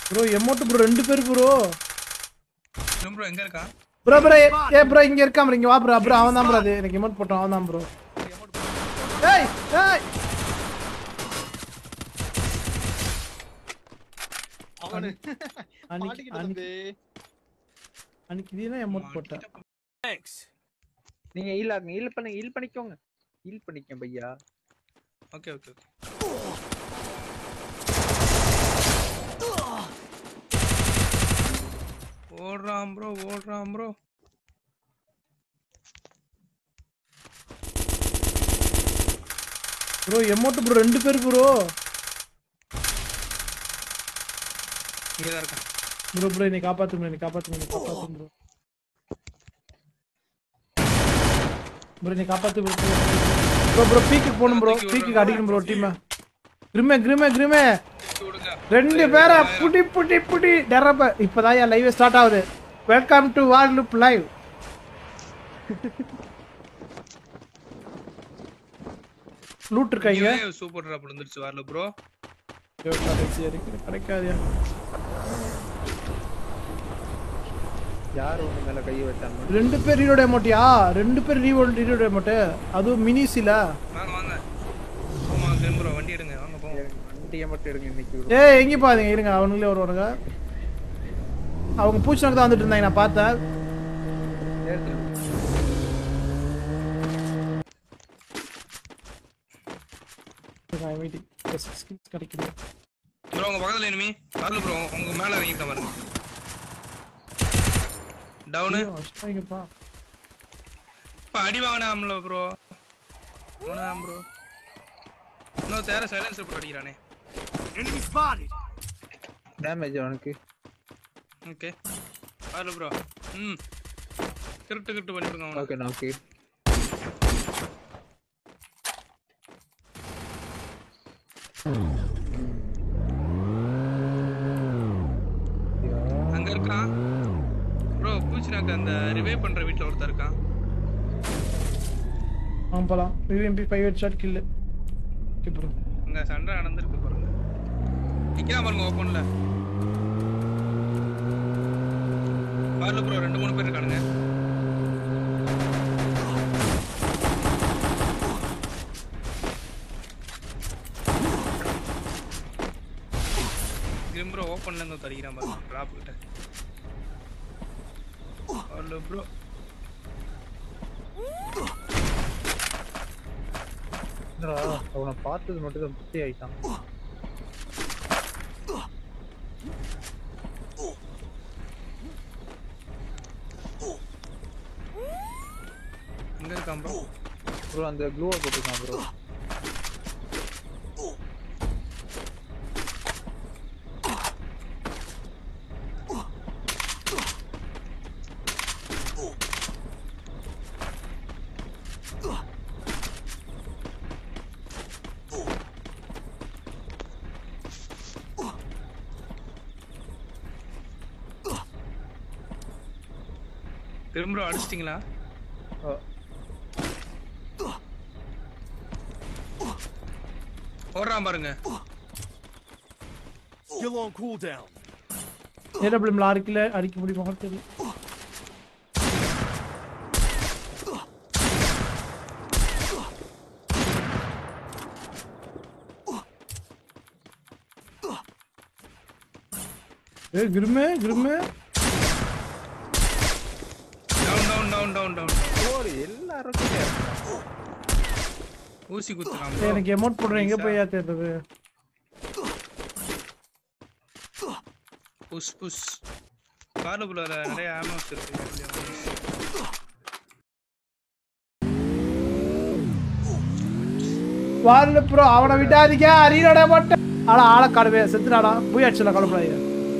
Bro amount bro ரெண்டு பேர் bro bro எங்க இருக்கான் ப்ரோ ப்ரோ ஏ ப்ரோ இங்க இருக்கான் bro, இங்க வா ப்ரோ ப்ரோ அவன் தான் ப்ரோ அது எனக்கு எமௌண்ட் போட்டான் அவன் தான் ப்ரோ ஏய் ஏய் அவனு அன்னைக்கு மாட்டிக்கிட்ட அன்னைக்கு தம்பி. அன்னைக்கு நீ எமௌண்ட் போட்டேன் நீங்க ஹீல் ஆகுங்க ஹீல் பண்ணுங்க ஹீல் பண்ணிக்கோங்க ஹீல் பண்ணிக்க பையா ஓகே ஓகே ஓகே ஓடுறான் ப்ரோ ஓடுறான் ப்ரோ ப்ரோ எமௌண்ட் ப்ரோ ரெண்டு பேர் ப்ரோ இங்கே தான் இருக்கான் ப்ரோ ப்ரோ என்னை காப்பாத்து ப்ரோ என்னை காப்பாத்து ப்ரோ என்னை காப்பாத்து ப்ரோ ப்ரோ என்னை காப்பாத்து ப்ரோ ப்ரோ ப்ரோ பீக்கு போகணும் ப்ரோ பீக்கு அடிக்கணும் ப்ரோ டீமை கிரிமே கிரிமே கிரிமே விடுங்க ரெண்டு பேரை புடி புடி புடி டெரப்ப இப்போதான் என் லைவ் ஸ்டார்ட் ஆகுது வெல்கம் டு வால் லுப் லைவ் லூட் இருக்காங்க சூப்பர் ட்ராப் விழுந்துருச்சு வரல ப்ரோ கிடைக்காது யார் உங்க மேல கை வச்சாங்க ரெண்டு பேர் ரீலோட் அமௌண்ட்டியா ரெண்டு பேர் ரீவோல்ட் ரீலோட் அமௌண்ட் அதுவும் மினிசில வாங்க வாங்க ஆமா தென் ப்ரோ வண்டி எடுங்க வாங்க போவோம் வண்டியை மட்டும் எடுங்க இன்னைக்கு ஏய் எங்க பாருங்க இருங்க அவனுங்களே வருவானுங்க அவங்க பூச்சினக்கு தான் வந்துட்டு இருந்தாங்க நான் பார்த்தேன் எடுத்துருங்க. வெயிட்டிங் ஸ்கில்ஸ் கிடைக்குது ப்ரோ உங்க பக்கத்துல enemy வரல ப்ரோ உங்க மேல இறங்கிட்ட பாருங்க டவுனு ஐயோ, அடிச்சிட்டாங்கப்பா. இப்ப அடி வாங்கினாம்ல ப்ரோ அவனதான் ப்ரோ இன்னும் சேர சைலன்ஸ் போட்டு அடிக்கிறானே டேமேஜ் அவனுக்கு ஓகே வரல ப்ரோ ம் கிரிட்டு கிரிட்டு பண்ணிவிடுங்க அவனை ஓகே ஓகே அங்க இருக்கான் ப்ரோ பூச்சினாக்கு அந்த ரிவே பண்ற வீட்ல ஒருத்தர் இருக்கான் அவன் போலாம் விவிஎம்பி five head shot kill bro அங்க சண்டை நடந்திருக்கு பாருங்க நிக்கிறான் பாருங்க ஓப்பன்ல வரல ப்ரோ ரெண்டு மூணு பேர் இருக்கானுங்க ப்ரோ ஓப்பன்ல இருந்து தடிக்கிறான் பாருங்க டிராப் கிட்ட வரல ப்ரோ என்னடா, அவனை பார்த்தது மட்டும் தான் புத்தி ஆயிட்டான் எங்க இருக்கான் ப்ரோ ப்ரோ அந்த க்ளூவை போட்டுருக்கான் ப்ரோ திரும்ப அடிச்சிட்டிங்களா ஓடுறான் பாருங்க Still on cooldown. ஏடபிள்யூஎம்ல ஆறு கிலோ அடிக்க முடியுமா தெரியும் ஏ கிருமே கிருமே down down down down down ஓடு எல்லாருக்கும் ஊசி குத்துறான் ஏய், bro. எனக்கு அமௌண்ட் போடுறேன் எங்க போய் ஏத்துறது புஷ் புஷ் கார்டுக்குள்ள நிறைய ஆமோஸ் இருக்கு வார்ல ப்ரோ அவனை விட்டாதீங்க அரியனோட மட்டும் ஆனா ஆளை காடுவே செத்துனாடா போய் அடிச்சல கலப்படாதீங்க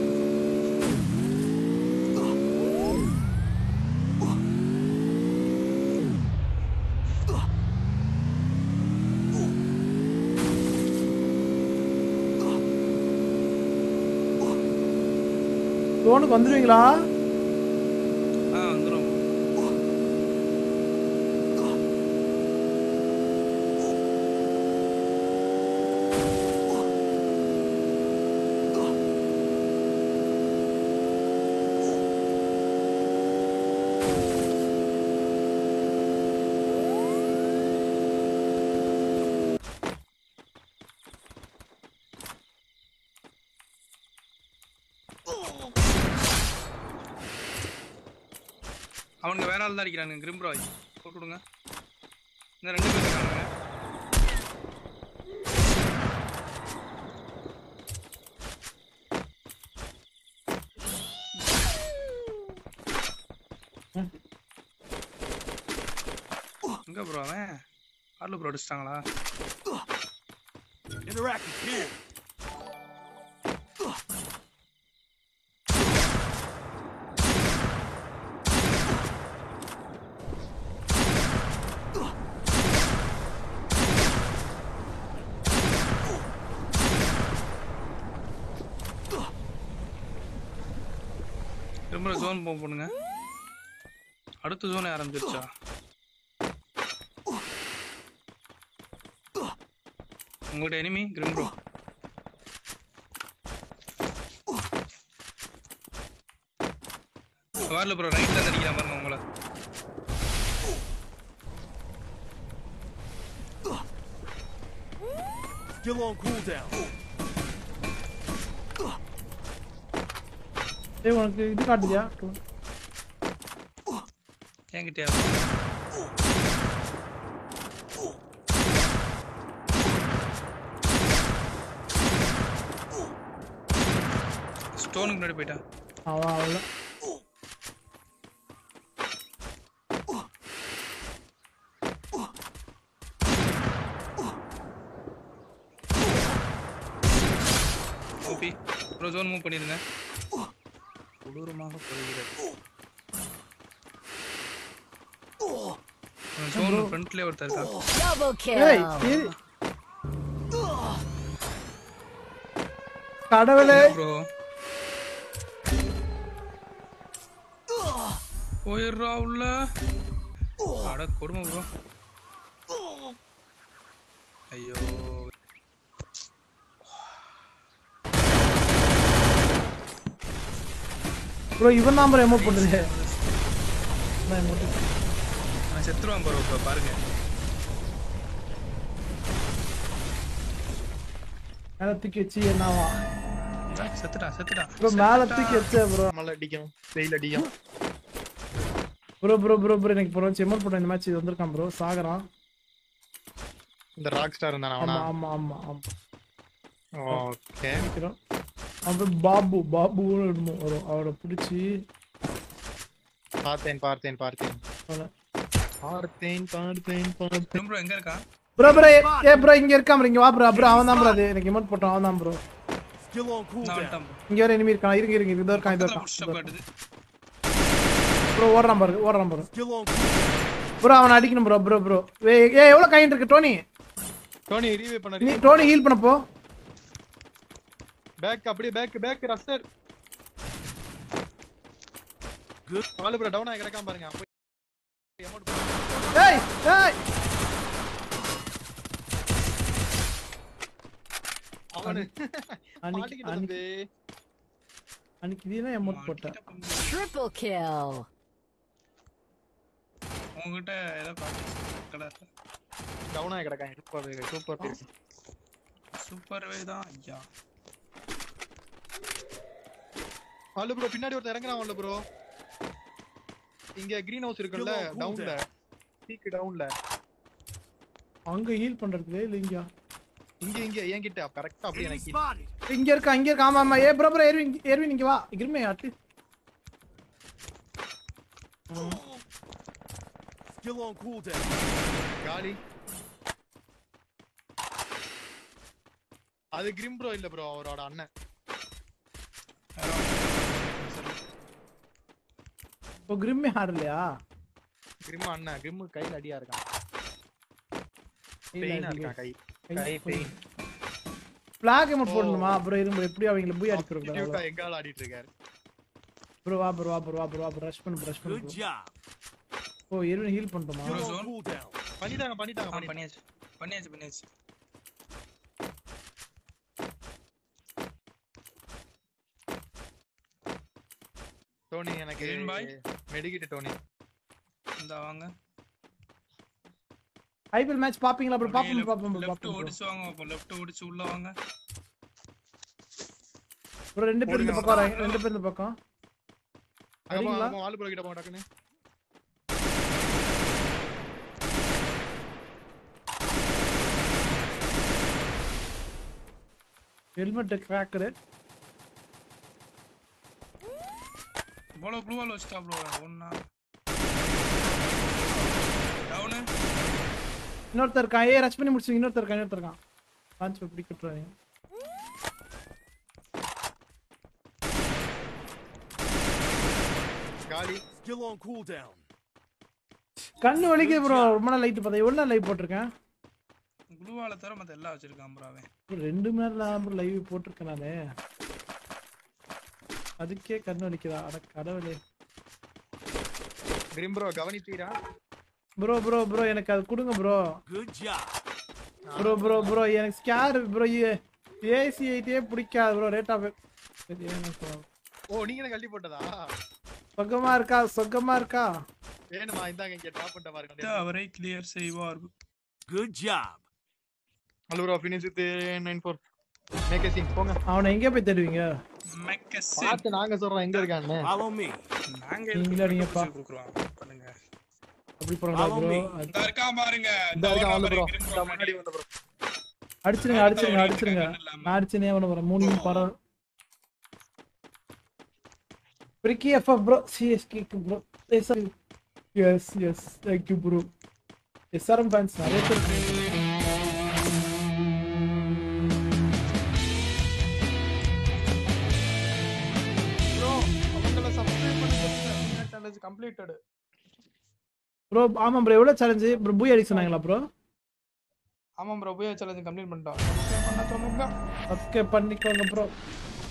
லோனுக்கு வந்துடுவீங்களா ஆ வந்துடும் அவனுங்க வேற ஆள் தான் அடிக்கிறானுங்க கிரிம் ப்ரோ போட்டு விடுங்க இந்த ரெண்டு பேர் இருக்கானுங்க எங்க ப்ரோ அவன் ஆர்ல ப்ரோ அடிச்சிட்டாங்களா Interactive here. திரும்ப ஜோன் போக போடுங்க அடுத்த ஜோன் ஆரம்பிச்சிருச்சா உங்களோட எனிமி கிரிம் ப்ரோ வரல ப்ரோ ரைட்ல இருந்து அடிக்கிறான் பாருங்க உங்களை Still on cooldown. ஏய் உனக்கு இது காட்டுதியா என்கிட்டயா ஸ்டோனுக்கு முன்னாடி போயிட்டான் அவன் அவ்வளோ ஓபி ப்ரோ ஜோன் மூவ் பண்ணிருங்க கொடூரமாக போகிறது ஜோன் ஃப்ரண்ட்லயே ஒருத்தர் இருக்கா Double ஏய் kill. இது கடவுளே ப்ரோ போயிடுறா உள்ள அட கொடுமை ப்ரோ ஐயோ ப்ரோ இவன் தான் ப்ரோ எமோ பண்ணுது நான் emote. நான் செத்துருவான் ப்ரோ இப்போ பாருங்க மேல தூக்கி வச்சு என்னவா செத்துட்டான் செத்துட்டான் ப்ரோ மேல தூக்கி வச்சே ப்ரோ மழை அடிக்கும் வெயில் அடிக்கும் ப்ரோ ப்ரோ ப்ரோ ப்ரோ எனக்கு ப்ரோ எமோட் போட்ட இந்த மேட்ச் இது வந்திருக்கான் ப்ரோ சாகரான் இந்த ராக் ஸ்டார் இருந்தானே ஆமா அவனா ஆமா ஆமா ஆமா ஓகே நினைக்கிறோம் அப்புறம் பாபு பாபு வரும் அவரை பிடிச்சி பார்த்தேன் பார்த்தேன் பார்த்தேன் பார்த்தேன் பார்த்தேன் பார்த்தேன் ப்ரோ எங்க இருக்கான் ப்ரோ ப்ரோ ஏ ப்ரோ இங்க இருக்கான் bro, இங்க வா ப்ரோ ப்ரோ அவன் தான் ப்ரோ அது எனக்கு எமோட் போட்டான் அவன் தான் ப்ரோ Still on நான் cooldown. வந்துட்டான் bro. இங்க வேற enemy இருக்கான் இருங்க இருங்க இதோ இருக்கான் இதோ பக்கத்துல புஷ்அப் இருக்கான் காட்டுது ப்ரோ ஓடுறான் பாரு ஓடுறான் பாரு Still on cooldown. ப்ரோ அவனை அடிக்கணும் ப்ரோ ப்ரோ ப்ரோ ஏ எவ்வளவு காயின் இருக்கு டோனி டோனி ரீவே பண்ண நீ டோனி ஹீல் பண்ண போ பேக் அப்படியே பேக் பேக் ரஸ்டர் குட் கால் ப்ரோ டவுன் ஆகி கிடக்காம பாருங்க போய் amount போடுங்க. ஏய் ஏய் அவனு அன்னைக்கு மாட்டிக்கிட்டு அன்னைக்கு தம்பி. அன்னைக்கு நீ தான் எமோட் போட்ட Triple kill. உங்ககிட்ட ஏதோ காட்டு கடை டவுன் ஆகி கிடக்காங்க சூப்பர் சூப்பர் பேஸ் சூப்பர்வே தான் ஐயா அல்ல ப்ரோ பின்னாடி ஒருத்தர் இறங்குறான் ப்ரோ இங்க கிரீன் ஹவுஸ் இருக்குல்ல Kill on டவுன்ல பீக் டவுன்ல அங்க ஹீல் பண்றதுக்கு இல்ல இங்க இங்க இங்க என்கிட்ட கரெக்டா அப்படியே Enemy எனக்கு spotted. இங்க இருக்கா இங்க இருக்கா ஆமா ஆமா ஏ ப்ரோ ப்ரோ எர்வின் எர்வின் இங்க வா இருமே அட்லி Still on cooldown. காலி அது கிரிம் ப்ரோ இல்ல ப்ரோ அவரோட அண்ணன் ஓ கிரிம்மே ஆடலையா கிரிம் அண்ணன் கிரிம் கையில அடியா இருக்கான் இல்ல, பெயினா இல்ல. இருக்கான் கை கை பெயின் பிளாக் எமோட் போடணுமா ப்ரோ இருங்க bro. எப்படி அவங்கள போய் அடிக்கிறோம் டியூட்டா எங்க ஆள் ஆடிட்டு இருக்காரு ப்ரோ வா ப்ரோ வா ப்ரோ வா ப்ரோ வா ப்ரோ ரஷ் பண்ணு ரஷ் பண்ணு Good bro. job. ஓ எர்வின் ஹீல் பண்ணிட்டோமா Still Zone. on cooldown. பண்ணிட்டாங்க பண்ணிட்டாங்க ஆ பண்ணிட்டாங்க பண்ணியாச்சு பண்ணியாச்சு பண்ணியாச்சு டோனி எனக்கு Green boy. மெடிக்கிட்டு டோனி இந்த வாங்க ஐபிஎல் மேட்ச் பாப்பீங்களா ப்ரோ பாப்போம் பாப்போம் bro, லெஃப்ட் பாப்போம் bro. ஓடிச்சு வாங்க அப்போ லெஃப்ட் ஓடிச்சு உள்ள வாங்க ப்ரோ ரெண்டு பேர் இந்த பக்கம் வராங்க ரெண்டு பேர் இந்த பக்கம் ஆமா அடிங்களா? ஆமா ஆளு ப்ரோ கிட்ட போங்க டக்குன்னு ஹெல்மெட் கிராக்கரு போலோ ப்ளூ வால் வச்சுட்டா ப்ரோ ஒன்னா டவுனு இன்னொருத்தர் இருக்கான் ஏ ரஷ் பண்ணி முடிச்சு இன்னொருத்தர் இருக்கான் இன்னொருத்தர் இருக்கான் லான்ச் இப்படி கட்டுறாங்க காலி Skill on cooldown. கண்ணு வலிக்குது ப்ரோ ரொம்ப நாள் லைட் பார்த்தா எவ்வளோ லைவ் போட்டிருக்கேன் ப்ளூ வாலை தவிர மற்ற எல்லாம் வச்சிருக்கான் ப்ரோ அவன் ஒரு ரெண்டு மணி நேரம் ப்ரோ லைவ் போட்டிருக்கேன் நானு அதுக்கே கண்ணு வலிக்குதா அட கடவுளே கிரிம் ப்ரோ கவனித்தீரா ப்ரோ ப்ரோ ப்ரோ எனக்கு அது கொடுங்க bro Good job. Bro bro bro எனக்கு ஸ்கேர் ப்ரோ ஏசி ஐட்டியே பிடிக்காது ப்ரோ ரேட் ஆஃப் ஓ நீங்க தான் கழட்டி போட்டதா சொக்கமா இருக்கா சொக்கமா இருக்கா வேணுமா இந்தாங்க இங்க ட்ராப் பண்ணிட்ட பாருங்க அவரை கிளியர் செய்வார் Good job. Hello bro finish with 94 make a scene போங்க அவனை எங்கே போய் தேடுவீங்க மெக்கசி பார்த்து நாங்க சொல்றோம் எங்க இருக்கான்னு Follow me. நாங்க நீங்களே அடிங்கப்பா. கொடுக்குறோம் பண்ணுங்க அப்படி போறா Follow ப்ரோ me. இந்த இருக்கான் பாருங்க இந்த இருக்கான் வந்து ப்ரோ green இந்த bro முன்னாடி வந்து ப்ரோ அடிச்சிருங்க அடிச்சிருங்க அடிச்சிருங்க நான் அடிச்சுனே அவனை வரேன் மூணு பரவ பிரிக்கி எஃப்எஃப் ப்ரோ சிஎஸ்கேக்கு bro yes yes thank you bro SRM fans நிறைய பேர் இருக்காங்க. ப்ரோ அவங்கள சப்ஸ்கிரைப் பண்ணுங்க சேலஞ்ச் கம்ப்ளீட்டட் ப்ரோ ஆமாம் ப்ரோ எவ்வளோ சேலஞ்சு ப்ரோ பூய் அடிக்க சொன்னாங்களா ப்ரோ ஆமா ப்ரோ போய் சேலஞ்ச் கம்ப்ளீட் பண்ணிட்டோம் பண்ண சொல்லுங்க சப்ஸ்கிரைப் பண்ணிக்கோங்க ப்ரோ